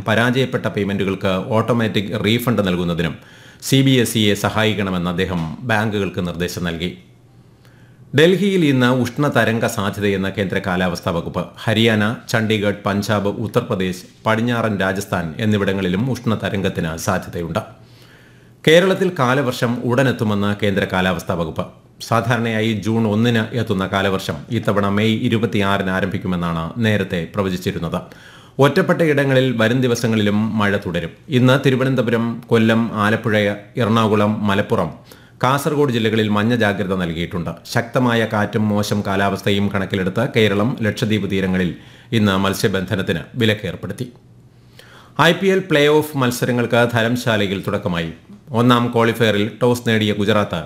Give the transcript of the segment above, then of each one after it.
പരാജയപ്പെട്ട പേയ്മെന്റുകൾക്ക് automatic refund നൽകുന്നതിനും സി ബി എസ് ഇയെ സഹായിക്കണമെന്ന് അദ്ദേഹം ബാങ്കുകൾക്ക് നിർദ്ദേശം നൽകി ഡൽഹിയിൽ ഇന്ന് ഉഷ്ണതരംഗ സാധ്യതയെന്ന് കേന്ദ്ര കാലാവസ്ഥാ വകുപ്പ് ഹരിയാന ചണ്ഡീഗഡ് പഞ്ചാബ് ഉത്തർപ്രദേശ് പടിഞ്ഞാറൻ രാജസ്ഥാൻ എന്നിവിടങ്ങളിലും ഉഷ്ണതരംഗത്തിന് സാധ്യതയുണ്ട് കേരളത്തിൽ കാലവർഷം ഉടനെത്തുമെന്ന് കേന്ദ്ര കാലാവസ്ഥാ വകുപ്പ് സാധാരണയായി ജൂൺ ഒന്നിന് എത്തുന്ന കാലവർഷം ഇത്തവണ മെയ് ഇരുപത്തിയാറിന് ആരംഭിക്കുമെന്നാണ് നേരത്തെ പ്രവചിച്ചിരുന്നത് ഒറ്റപ്പെട്ട ഇടങ്ങളിൽ വരും ദിവസങ്ങളിലും മഴ തുടരും ഇന്ന് തിരുവനന്തപുരം കൊല്ലം ആലപ്പുഴ എറണാകുളം മലപ്പുറം കാസർഗോഡ് ജില്ലകളിൽ മഞ്ഞ ജാഗ്രത നൽകിയിട്ടുണ്ട് ശക്തമായ കാറ്റും മോശം കാലാവസ്ഥയും കണക്കിലെടുത്ത് കേരളം ലക്ഷദ്വീപ് തീരങ്ങളിൽ ഇന്ന് മത്സ്യബന്ധനത്തിന് വിലക്കേർപ്പെടുത്തി I P L play off മത്സരങ്ങൾക്ക് ധരംശാലയിൽ തുടക്കമായി ഒന്നാം ക്വാളിഫയറിൽ ടോസ് നേടിയ ഗുജറാത്ത്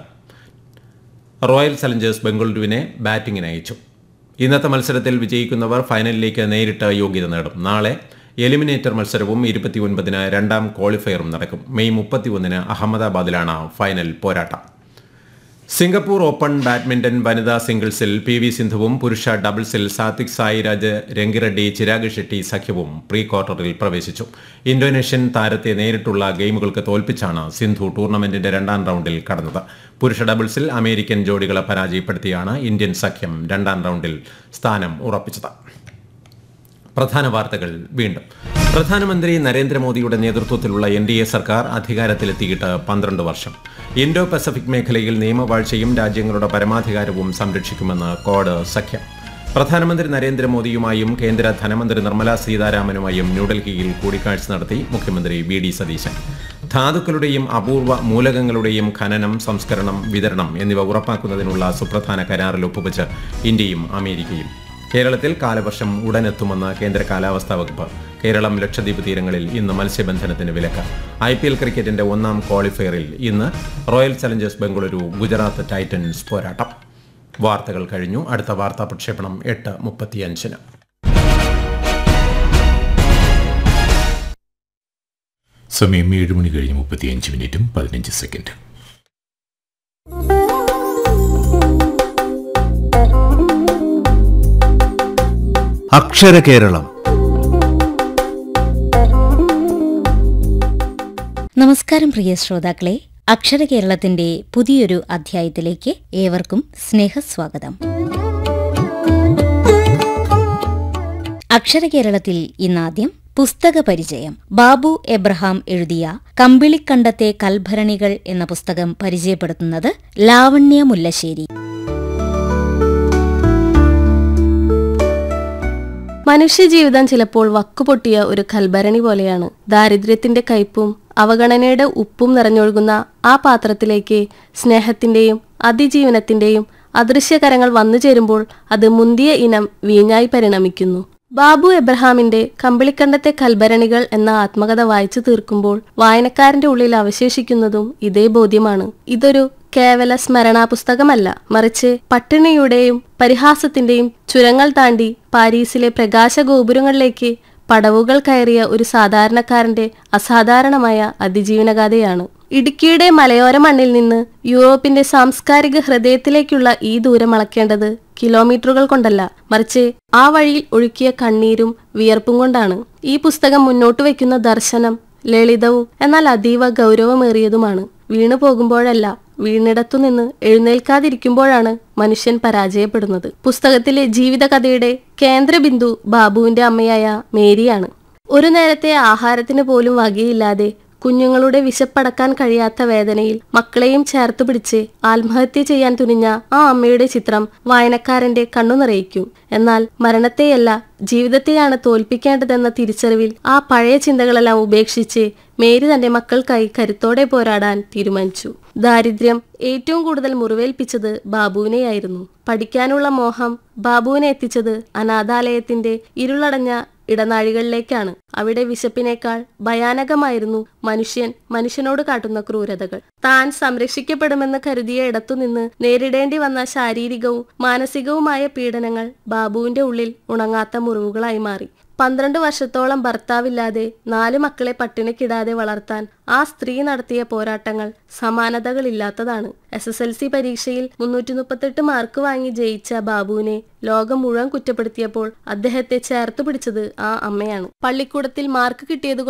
റോയൽ ചലഞ്ചേഴ്സ് ബംഗളൂരുവിനെ ബാറ്റിംഗിന് അയച്ചു ഇന്നത്തെ മത്സരത്തിൽ വിജയിക്കുന്നവർ ഫൈനലിലേക്ക് നേരിട്ട് യോഗ്യത നേടും നാളെ എലിമിനേറ്റർ മത്സരവും ഇരുപത്തിയൊൻപതിന് രണ്ടാം ക്വാളിഫയറും നടക്കും മെയ് മുപ്പത്തിയൊന്നിന് അഹമ്മദാബാദിലാണ് ഫൈനൽ പോരാട്ടം സിംഗപ്പൂർ ഓപ്പൺ ബാഡ്മിന്റൺ വനിതാ സിംഗിൾസിൽ പി വി സിന്ധുവും പുരുഷ ഡബിൾസിൽ സാത്വിക് സായിരാജ് രംഗിറെഡ്ഡി ചിരാഗ് ഷെട്ടി സഖ്യവും പ്രീ ക്വാർട്ടറിൽ പ്രവേശിച്ചു ഇന്തോനേഷ്യൻ താരത്തെ നേരിട്ടുള്ള ഗെയിമുകൾക്ക് തോൽപ്പിച്ചാണ് സിന്ധു ടൂർണമെന്റിന്റെ രണ്ടാം റൗണ്ടിൽ കടന്നത് പുരുഷ ഡബിൾസിൽ അമേരിക്കൻ ജോഡികളെ പരാജയപ്പെടുത്തിയാണ് ഇന്ത്യൻ സഖ്യം രണ്ടാം റൗണ്ടിൽ സ്ഥാനം ഉറപ്പിച്ചത് പ്രധാന വാർത്തകൾ വീണ്ടും പ്രധാനമന്ത്രി നരേന്ദ്രമോദിയുടെ നേതൃത്വത്തിലുള്ള എൻ ഡി എ സർക്കാർ അധികാരത്തിലെത്തിയിട്ട് പന്ത്രണ്ട് വർഷം ഇൻഡോ പസഫിക് മേഖലയിൽ നിയമവാഴ്ചയും രാജ്യങ്ങളുടെ പരമാധികാരവും സംരക്ഷിക്കുമെന്ന് കോഡ് സഖ്യം പ്രധാനമന്ത്രി നരേന്ദ്രമോദിയുമായും കേന്ദ്ര ധനമന്ത്രി നിർമ്മലാ സീതാരാമനുമായും ന്യൂഡൽഹിയിൽ കൂടിക്കാഴ്ച നടത്തി മുഖ്യമന്ത്രി വി ഡി സതീശൻ ധാതുക്കളുടെയും അപൂർവ മൂലകങ്ങളുടെയും ഖനനം സംസ്കരണം വിതരണം എന്നിവ ഉറപ്പാക്കുന്നതിനുള്ള സുപ്രധാന കരാറിൽ ഒപ്പുവച്ച് ഇന്ത്യയും അമേരിക്കയും കേരളത്തിൽ കാലവർഷം ഉടനെത്തുമെന്ന് കേന്ദ്ര കാലാവസ്ഥാ വകുപ്പ് കേരളം ലക്ഷദ്വീപ് തീരങ്ങളിൽ ഇന്ന് മത്സ്യബന്ധനത്തിന് വിലക്ക് ഐ പി എൽ ക്രിക്കറ്റിന്റെ ഒന്നാം ക്വാളിഫയറിൽ ഇന്ന് Royal Challengers Bengaluru Gujarat Titans പോരാട്ടം വാർത്തകൾ കഴിഞ്ഞു അടുത്ത വാർത്താ പ്രക്ഷേപണം എട്ട് മുപ്പത്തിയഞ്ചിന് സമയം ഏഴ് മണി കഴിഞ്ഞ് മുപ്പത്തിയഞ്ച് മിനിറ്റും പതിനഞ്ച് സെക്കൻഡ് അക്ഷര കേരളം നമസ്കാരം പ്രിയ ശ്രോതാക്കളെ അക്ഷര കേരളത്തിന്റെ പുതിയൊരു അധ്യായത്തിലേക്ക് ഏവർക്കും സ്നേഹസ്വാഗതം അക്ഷര കേരളത്തിൽ ഇന്നാദ്യം പുസ്തക പരിചയം ബാബു എബ്രഹാം എഴുതിയ കമ്പിളിക്കണ്ടത്തെ കൽഭരണികൾ എന്ന പുസ്തകം പരിചയപ്പെടുത്തുന്നത് ലാവണ്യ മുല്ലശ്ശേരി മനുഷ്യജീവിതം ചിലപ്പോൾ വക്കുപൊട്ടിയ ഒരു കൽഭരണി പോലെയാണ് ദാരിദ്ര്യത്തിന്റെ കയ്പും അവഗണനയുടെ ഉപ്പും നിറഞ്ഞൊഴുകുന്ന ആ പാത്രത്തിലേക്ക് സ്നേഹത്തിന്റെയും അതിജീവനത്തിന്റെയും അദൃശ്യകരങ്ങൾ വന്നു ചേരുമ്പോൾ അത് മുന്തിയ ഇനം വീഞ്ഞായി പരിണമിക്കുന്നു ബാബു എബ്രഹാമിന്റെ കമ്പിളിക്കണ്ടത്തെ കൽഭരണികൾ എന്ന ആത്മകഥ വായിച്ചു തീർക്കുമ്പോൾ വായനക്കാരന്റെ ഉള്ളിൽ അവശേഷിക്കുന്നതും ഇതേ ബോധ്യമാണ് ഇതൊരു കേവല സ്മരണാ പുസ്തകമല്ല മറിച്ച് പട്ടിണിയുടെയും പരിഹാസത്തിന്റെയും ചുരങ്ങൾ താണ്ടി പാരീസിലെ പ്രകാശ ഗോപുരങ്ങളിലേക്ക് പടവുകൾ കയറിയ ഒരു സാധാരണക്കാരന്റെ അസാധാരണമായ അതിജീവനഗാഥയാണ് ഇടുക്കിയുടെ മലയോര മണ്ണിൽ നിന്ന് യൂറോപ്പിന്റെ സാംസ്കാരിക ഹൃദയത്തിലേക്കുള്ള ഈ ദൂരം അളക്കേണ്ടത് കിലോമീറ്ററുകൾ കൊണ്ടല്ല മറിച്ച് ആ വഴിയിൽ ഒഴുക്കിയ കണ്ണീരും വിയർപ്പും കൊണ്ടാണ് ഈ പുസ്തകം മുന്നോട്ട് വയ്ക്കുന്ന ദർശനം ലളിതവും എന്നാൽ അതീവ ഗൗരവമേറിയതുമാണ് വീണു പോകുമ്പോഴല്ല വീണിടത്തുനിന്ന് എഴുന്നേൽക്കാതിരിക്കുമ്പോഴാണ് മനുഷ്യൻ പരാജയപ്പെടുന്നത് പുസ്തകത്തിലെ ജീവിതകഥയുടെ കേന്ദ്രബിന്ദു ബാബുവിന്റെ അമ്മയായ മേരിയാണ് ഒരു നേരത്തെ ആഹാരത്തിന് പോലും വകയില്ലാതെ കുഞ്ഞുങ്ങളുടെ വിശപ്പടക്കാൻ കഴിയാത്ത വേദനയിൽ മക്കളെയും ചേർത്ത് പിടിച്ച് ആത്മഹത്യ ചെയ്യാൻ തുനിഞ്ഞ ആ അമ്മയുടെ ചിത്രം വായനക്കാരന്റെ കണ്ണു നിറയിക്കും എന്നാൽ മരണത്തെയല്ല ജീവിതത്തെയാണ് തോൽപ്പിക്കേണ്ടതെന്ന തിരിച്ചറിവിൽ ആ പഴയ ചിന്തകളെല്ലാം ഉപേക്ഷിച്ച് മേരി തന്റെ മക്കൾക്കായി കരുത്തോടെ പോരാടാൻ തീരുമാനിച്ചു ദാരിദ്ര്യം ഏറ്റവും കൂടുതൽ മുറിവേൽപ്പിച്ചത് ബാബുവിനെയായിരുന്നു പഠിക്കാനുള്ള മോഹം ബാബുവിനെ എത്തിച്ചത് അനാഥാലയത്തിന്റെ ഇരുളടഞ്ഞ ഇടനാഴികളിലേക്കാണ് അവിടെ വിശപ്പിനേക്കാൾ ഭയാനകമായിരുന്നു മനുഷ്യൻ മനുഷ്യനോട് കാട്ടുന്ന ക്രൂരതകൾ താൻ സംരക്ഷിക്കപ്പെടുമെന്ന് കരുതിയ ഇടത്തുനിന്ന് നേരിടേണ്ടി വന്ന ശാരീരികവും മാനസികവുമായ പീഡനങ്ങൾ ബാബുവിന്റെ ഉള്ളിൽ ഉണങ്ങാത്ത മുറിവുകളായി മാറി പന്ത്രണ്ട് വർഷത്തോളം ഭർത്താവില്ലാതെ നാല് മക്കളെ പട്ടിണിക്കിടാതെ വളർത്താൻ ആ സ്ത്രീ നടത്തിയ പോരാട്ടങ്ങൾ സമാനതകളില്ലാത്തതാണ് എസ് എസ് എൽ സി പരീക്ഷയിൽ മുന്നൂറ്റി മുപ്പത്തെട്ട് മാർക്ക് വാങ്ങി ജയിച്ച ബാബുവിനെ ലോകം മുഴുവൻ കുറ്റപ്പെടുത്തിയപ്പോൾ അദ്ദേഹത്തെ ചേർത്തു പിടിച്ചത് ആ അമ്മയാണ് പള്ളിക്കൂടത്തിൽ മാർക്ക് കിട്ടിയത്